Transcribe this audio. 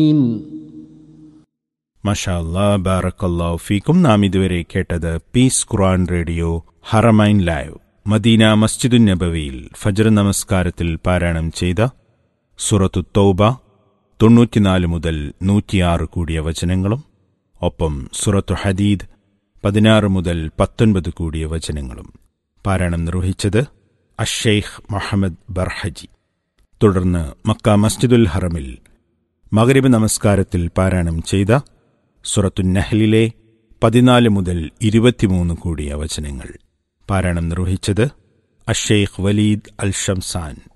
മഷാ അല്ലാ ബാറക്കല്ലാഹു ഫീക്കും നാം ഇതുവരെ കേട്ടത് peace Quran radio Haramain live Madina മസ്ജിദുൻ നബവിയിൽ ഫജർ നമസ്കാരത്തിൽ പാരായണം ചെയ്ത സുറത്തു തൗബ തൊണ്ണൂറ്റിനാല് മുതൽ നൂറ്റിയാറ് കൂടിയ വചനങ്ങളും ഒപ്പം സുറത്തു ഹദീദ് പതിനാറ് മുതൽ പത്തൊൻപത് കൂടിയ വചനങ്ങളും പാരായണം നിർവഹിച്ചത് അഷെയ്ഖ് മുഹമ്മദ് ബർഹജി തുടർന്ന് മക്ക മസ്ജിദുൽ ഹറമിൽ മകരിബ് നമസ്കാരത്തിൽ പാരായണം ചെയ്ത സുറത്തു നഹ്ലിലെ പതിനാല് മുതൽ ഇരുപത്തിമൂന്ന് കൂടിയ വചനങ്ങൾ പാരായണം നിർവഹിച്ചത് അഷെയ്ഖ് വലീദ് അൽ ഷംസാൻ